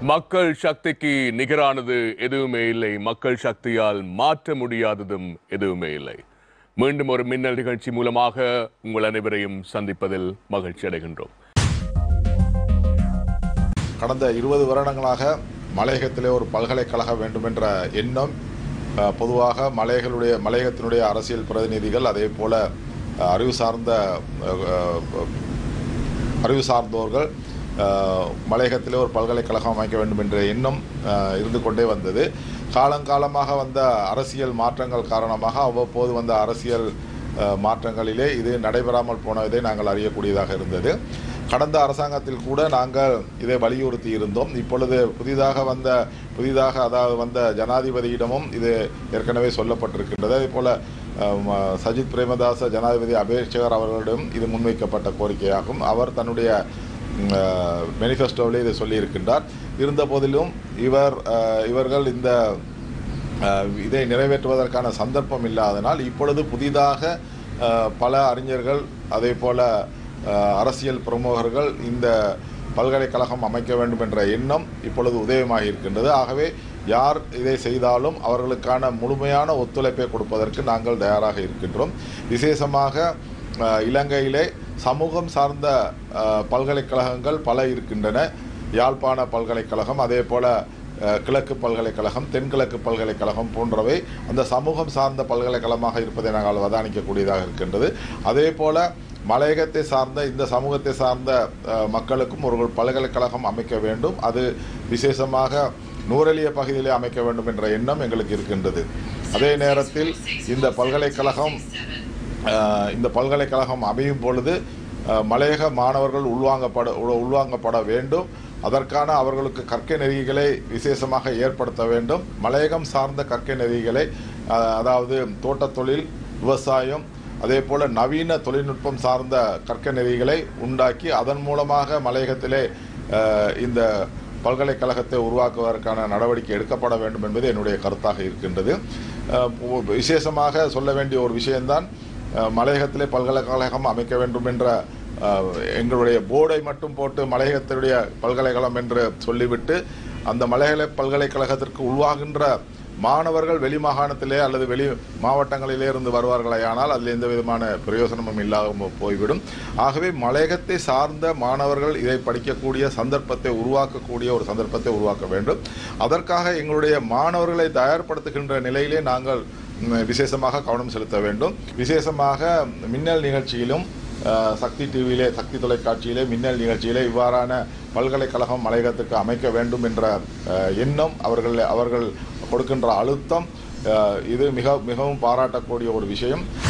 மக்கள் சக்திக்கு நிகரானது எதுவுமே இல்லை மக்கள் சக்தியால் மாற்ற முடியாததும் எதுவுமே இல்லை மீண்டும் ஒரு மின்னல் நிகழ்ச்சி மூலமாக உங்கள் அனைவரையும் சந்திப்பதில் மகிழ்ச்சி அடைகின்றோம் கடந்த இருபது வருடங்களாக மலையகத்திலே ஒரு பல்கலைக்கழகம் வேண்டும் என்ற எண்ணம் அஹ், பொதுவாக மலையகளுடைய மலையகத்தினுடைய அரசியல் பிரதிநிதிகள் அதே போல அஹ், அறிவு சார்ந்த அஹ், அஹ், அறிவு சார்ந்தோர்கள் அஹ், மலையகத்திலே ஒரு பல்கலைக்கழகம் அமைக்க வேண்டும் என்ற எண்ணம் அஹ், இருந்து கொண்டே வந்தது காலங்காலமாக வந்த அரசியல் மாற்றங்கள் காரணமாக அவ்வப்போது வந்த அரசியல் அஹ், மாற்றங்களிலே இது நடைபெறாமல் போனதை நாங்கள் அறியக்கூடியதாக இருந்தது கடந்த அரசாங்கத்தில் கூட நாங்கள் இதை வலியுறுத்தி இருந்தோம் இப்பொழுது புதிதாக வந்த புதிதாக அதாவது வந்த ஜனாதிபதியிடமும் இது ஏற்கனவே சொல்லப்பட்டிருக்கின்றது அதே போல அஹ், ம- சஜித் பிரேமதாச ஜனாதிபதி அபேட்சகர் அவர்களிடம் இது முன்வைக்கப்பட்ட கோரிக்கையாகும் அவர் தன்னுடைய மேனிஃபெஸ்டோவிலே இதை சொல்லியிருக்கின்றார் இருந்த போதிலும் இவர் அஹ், இவர்கள் இந்த அஹ், இதை நிறைவேற்றுவதற்கான சந்தர்ப்பம் இல்லாதனால் இப்பொழுது புதிதாக அஹ், பல அறிஞர்கள் அதே போல அஹ், அரசியல் பிரமுகர்கள் இந்த பல்கலைக்கழகம் அமைக்க வேண்டும் என்ற எண்ணம் இப்பொழுது உதயமாகி இருக்கின்றது ஆகவே யார் இதை செய்தாலும் அவர்களுக்கான முழுமையான ஒத்துழைப்பை கொடுப்பதற்கு நாங்கள் தயாராக இருக்கின்றோம் விசேஷமாக அஹ், இலங்கையிலே சமூகம் சார்ந்த அஹ், பல்கலைக்கழகங்கள் பல இருக்கின்றன யாழ்ப்பாண பல்கலைக்கழகம் அதே போல அஹ், கிழக்கு பல்கலைக்கழகம் தென்கிழக்கு பல்கலைக்கழகம் போன்றவை அந்த சமூகம் சார்ந்த பல்கலைக்கழகமாக இருப்பதை நாங்கள் அவதானிக்கக்கூடியதாக இருக்கின்றது அதே போல மலையகத்தை சார்ந்த இந்த சமூகத்தை சார்ந்த அஹ், மக்களுக்கும் ஒரு பல்கலைக்கழகம் அமைக்க வேண்டும் அது விசேஷமாக நூறலிய பகுதியிலே அமைக்க வேண்டும் என்ற எண்ணம் எங்களுக்கு இருக்கின்றது அதே நேரத்தில் இந்த பல்கலைக்கழகம் அஹ், இந்த பல்கலைக்கழகம் அமையும் பொழுது அஹ், மலையக மாணவர்கள் உள்வாங்கப்பட உள்- உள்வாங்கப்பட வேண்டும் அதற்கான அவர்களுக்கு கற்கை நெறிகளை விசேஷமாக ஏற்படுத்த வேண்டும் மலையகம் சார்ந்த கற்கை நெறிகளை அஹ், அதாவது தோட்டத் தொழில் விவசாயம் அதே போல நவீன தொழில்நுட்பம் சார்ந்த கற்கை நெறிகளை உண்டாக்கி அதன் மூலமாக மலையகத்திலே அஹ், இந்த பல்கலைக்கழகத்தை உருவாக்குவதற்கான நடவடிக்கை எடுக்கப்பட வேண்டும் என்பது என்னுடைய கருத்தாக இருக்கின்றது அஹ், உ- விசேஷமாக சொல்ல வேண்டிய ஒரு விஷயம்தான் அஹ், மலையகத்திலே பல்கலைக்கழகம் அமைக்க வேண்டும் என்ற அஹ், எங்களுடைய போர்டை மட்டும் போட்டு மலையகத்தினுடைய பல்கலைக்கழகம் என்று சொல்லிவிட்டு அந்த மலையக பல்கலைக்கழகத்திற்கு உருவாகின்ற மாணவர்கள் வெளி மாகாணத்திலே அல்லது வெளி மாவட்டங்களிலே இருந்து வருவார்களேயானால் அதில் எந்த விதமான பிரயோசனமும் இல்லாமல் போய்விடும் ஆகவே மலையகத்தை சார்ந்த மாணவர்கள் இதை படிக்கக்கூடிய சந்தர்ப்பத்தை உருவாக்கக்கூடிய ஒரு சந்தர்ப்பத்தை உருவாக்க வேண்டும் அதற்காக எங்களுடைய மாணவர்களை தயார்படுத்துகின்ற நிலையிலே நாங்கள் ம், விசேஷமாக கவனம் செலுத்த வேண்டும் விசேஷமாக மின்னல் நிகழ்ச்சியிலும் அஹ், சக்தி டிவியிலே சக்தி தொலைக்காட்சியிலே மின்னல் நிகழ்ச்சியிலே இவ்வாறான பல்கலைக்கழகம் மலையகத்துக்கு அமைக்க வேண்டும் என்ற அஹ், எண்ணம் அவர்கள் அவர்கள் கொடுக்கின்ற அழுத்தம் அஹ், இது மிக மிகவும் பாராட்டக்கூடிய ஒரு விஷயம்